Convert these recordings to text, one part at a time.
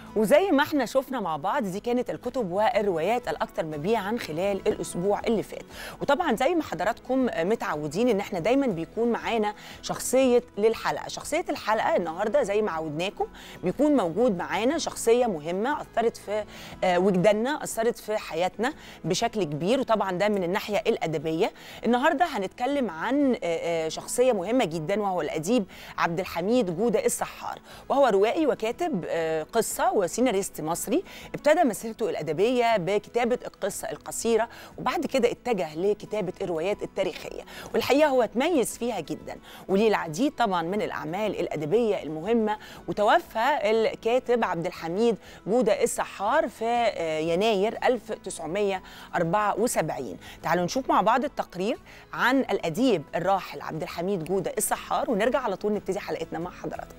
وزي ما احنا شفنا مع بعض دي كانت الكتب والروايات الاكثر مبيعا خلال الاسبوع اللي فات وطبعا زي ما حضراتكم متعودين ان احنا دايما بيكون معانا شخصيه للحلقه شخصيه الحلقه النهارده زي ما عودناكم بيكون موجود معانا شخصيه مهمه اثرت في وجداننا اثرت في حياتنا بشكل كبير وطبعا ده من الناحيه الادبيه النهارده هنتكلم عن شخصيه مهمه جدا وهو الاديب عبد الحميد جوده السحار وهو روائي وكاتب قصه وسيناريست مصري ابتدى مسيرته الادبيه بكتابه القصه القصيره وبعد كده اتجه لكتابه الروايات التاريخيه والحقيقه هو تميز فيها جدا وليه العديد طبعا من الاعمال الادبيه المهمه وتوفى الكاتب عبد الحميد جوده السحار في يناير 1974 تعالوا نشوف مع بعض التقرير عن الاديب الراحل عبد الحميد جوده السحار ونرجع على طول نبتدي حلقتنا مع حضراتكم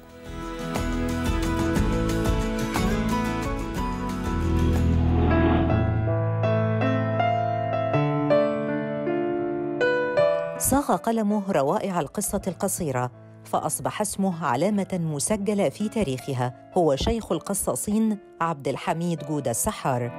صاغ قلمه روائع القصة القصيرة فأصبح اسمه علامة مسجلة في تاريخها هو شيخ القصاصين عبد الحميد جودة السحار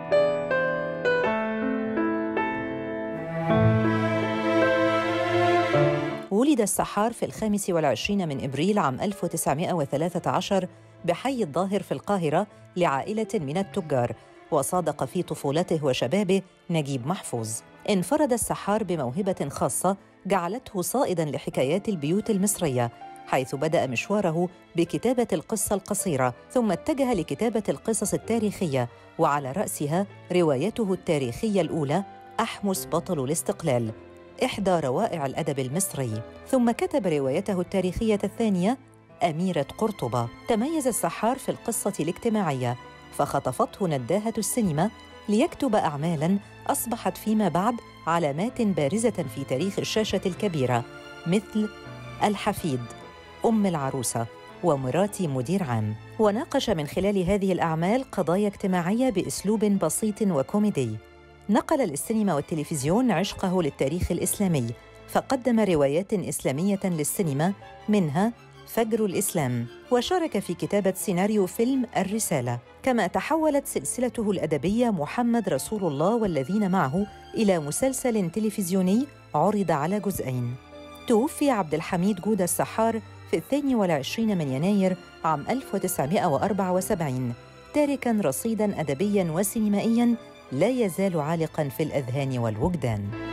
ولد السحار في الخامس والعشرين من إبريل عام 1913 بحي الظاهر في القاهرة لعائلة من التجار وصادق في طفولته وشبابه نجيب محفوظ انفرد السحار بموهبة خاصة جعلته صائدا لحكايات البيوت المصرية حيث بدأ مشواره بكتابة القصة القصيرة ثم اتجه لكتابة القصص التاريخية وعلى رأسها روايته التاريخية الأولى أحمس بطل الاستقلال إحدى روائع الأدب المصري ثم كتب روايته التاريخية الثانية أميرة قرطبة تميز السحار في القصة الاجتماعية فخطفته نداهة السينما ليكتب أعمالاً أصبحت فيما بعد علامات بارزة في تاريخ الشاشة الكبيرة مثل الحفيد أم العروسة ومراتي مدير عام وناقش من خلال هذه الأعمال قضايا اجتماعية بأسلوب بسيط وكوميدي نقل للسينما والتلفزيون عشقه للتاريخ الإسلامي فقدم روايات إسلامية للسينما منها فجر الإسلام وشارك في كتابة سيناريو فيلم الرسالة كما تحولت سلسلته الأدبية محمد رسول الله والذين معه إلى مسلسل تلفزيوني عرض على جزئين توفي عبد الحميد جودة السحار في الثاني والعشرين من يناير عام 1974 تاركاً رصيداً أدبياً وسينمائياً لا يزال عالقاً في الأذهان والوجدان